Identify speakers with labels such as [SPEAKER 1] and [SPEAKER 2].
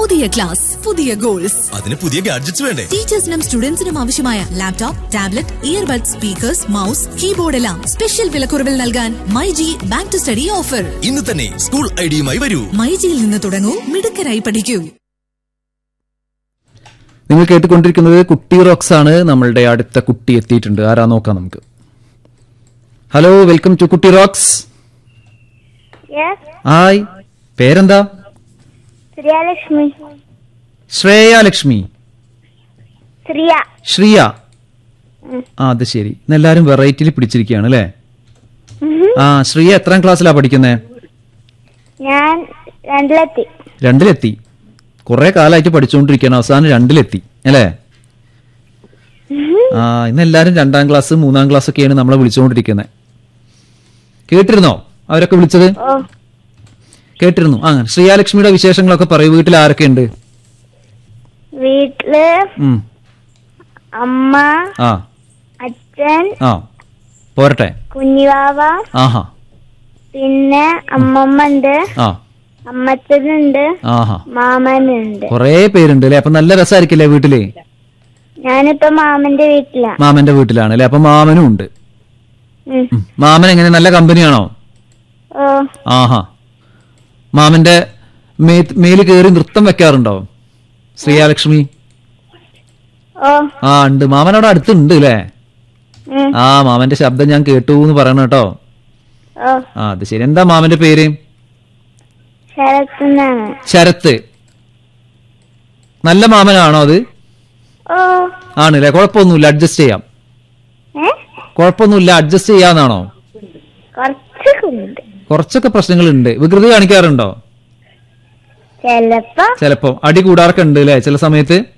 [SPEAKER 1] പുതിയ ക്ലാസ് പുതിയ ഗോൾസ്
[SPEAKER 2] അതിന് പുതിയ ഗാഡ്ജറ്റ്സ് വേണ്ടേ
[SPEAKER 1] ടീച്ചേഴ്സിനും സ്റ്റുഡൻസിനും ആവശ്യമായ laptop tablet earbud speakers mouse keyboard എല്ലാം സ്പെഷ്യൽ വിലക്കുറവിൽ നൽകാൻ myG back to study offer
[SPEAKER 2] ഇന്ന് തന്നെ സ്കൂൾ ഐഡിയുമായി വരൂ
[SPEAKER 1] മൈജിയിൽ നിന്ന് തുടങ്ങൂ മിടുക്കരായി പഠിക്കൂ
[SPEAKER 3] നിങ്ങൾ കേട്ടുകൊണ്ടിരിക്കുന്നത് കുട്ടി റോക്സ് ആണ് നമ്മളുടെ അടുത്ത കുട്ടി എത്തിയിട്ടുണ്ട് ആരാ നോക്കാം നമുക്ക് ഹലോ വെൽക്കം ടു കുട്ടി റോക്സ്
[SPEAKER 4] Yes,
[SPEAKER 3] ഹായ് പേരെന്താ
[SPEAKER 4] ശ്രീയലക്ഷ്മി
[SPEAKER 3] ശ്രേയ ലക്ഷ്മി
[SPEAKER 4] ശ്രീയ
[SPEAKER 3] ശ്രിയ ആ അത് ശരി ഇന്ന് എല്ലാരും വെറൈറ്റിയിൽ പിടിച്ചിരിക്കുകയാണ് അല്ലേ ആ ശ്രിയ എത്രാം ക്ലാസ്സിലാ പഠിക്കുന്നേ
[SPEAKER 4] ഞാൻ രണ്ടിലെത്തി
[SPEAKER 3] രണ്ടിലെത്തി കുറെ കാലമായിട്ട് പഠിച്ചുകൊണ്ടിരിക്കുകയാണ് അവസാനം രണ്ടിലെത്തി അല്ലേ ആ ഇന്ന് എല്ലാരും രണ്ടാം ക്ലാസ് മൂന്നാം ക്ലാസ് ഒക്കെയാണ് നമ്മളെ വിളിച്ചുകൊണ്ടിരിക്കുന്നത് കേട്ടിരുന്നോ അവരൊക്കെ വിളിച്ചത്
[SPEAKER 4] ഓ
[SPEAKER 3] കേട്ടിരുന്നു ആ ശ്രീയാലക്ഷ്മിയുടെ വിശേഷങ്ങളൊക്കെ പറയൂ വീട്ടിൽ ആരൊക്കെ ഉണ്ട്
[SPEAKER 4] വീട്ടില്
[SPEAKER 3] ഉം
[SPEAKER 4] അമ്മ
[SPEAKER 3] ആ
[SPEAKER 4] അച്ഛൻ
[SPEAKER 3] ആ പോരട്ടെ
[SPEAKER 4] കുഞ്ഞിവാവ
[SPEAKER 3] ആഹാ
[SPEAKER 4] പിന്നെ അമ്മമ്മ ഉണ്ട്
[SPEAKER 3] ആ
[SPEAKER 4] അമ്മച്ചനുണ്ട്
[SPEAKER 3] ആഹാ
[SPEAKER 4] മാമനുണ്ട്
[SPEAKER 3] കൊറേ പേരുണ്ട് അല്ലെ അപ്പൊ നല്ല രസമായിരിക്കില്ലേ വീട്ടില്
[SPEAKER 4] ഞാനിപ്പോ മാമന്റെ വീട്ടിലാ
[SPEAKER 3] മാമന്റെ വീട്ടിലാണ് അല്ലെ അപ്പൊ മാമനും ഉണ്ട്
[SPEAKER 4] ഉം.
[SPEAKER 3] ഉം. മാമൻ എങ്ങനെ നല്ല കമ്പനിയാണോ
[SPEAKER 4] ഓ
[SPEAKER 3] ആഹാ മാമന്റെ മേ- മേല് കയറി നൃത്തം വെക്കാറുണ്ടോ ശ്രീയാലക്ഷ്മി
[SPEAKER 4] ഓ
[SPEAKER 3] ആ ഉണ്ട് മാമൻ അവിടെ അടുത്തുണ്ട് അല്ലേ
[SPEAKER 4] ഉം.
[SPEAKER 3] ആ മാമന്റെ ശബ്ദം ഞാൻ കേട്ടു എന്ന് പറയണം കേട്ടോ
[SPEAKER 4] ഓ
[SPEAKER 3] ആ അത് ശരി എന്താ മാമന്റെ പേര്
[SPEAKER 4] ശരത്തുന്നാണ്
[SPEAKER 3] ശരത്ത് നല്ല മാമനാണോ അത്
[SPEAKER 4] ഓ
[SPEAKER 3] ആണല്ലേ കുഴപ്പമൊന്നുമില്ല അഡ്ജസ്റ്റ് ചെയ്യാം
[SPEAKER 4] ഏ
[SPEAKER 3] കുഴപ്പമൊന്നുമില്ല അഡ്ജസ്റ്റ് ചെയ്യാന്നാണോ
[SPEAKER 4] കുറച്ചൊക്കെ ഉണ്ട്
[SPEAKER 3] കുറച്ചൊക്കെ പ്രശ്നങ്ങളുണ്ട് വികൃതി കാണിക്കാറുണ്ടോ
[SPEAKER 4] ചെലപ്പോ
[SPEAKER 3] ചിലപ്പോ അടി കൂടാറൊക്കെ ഉണ്ട് അല്ലേ ചില സമയത്ത്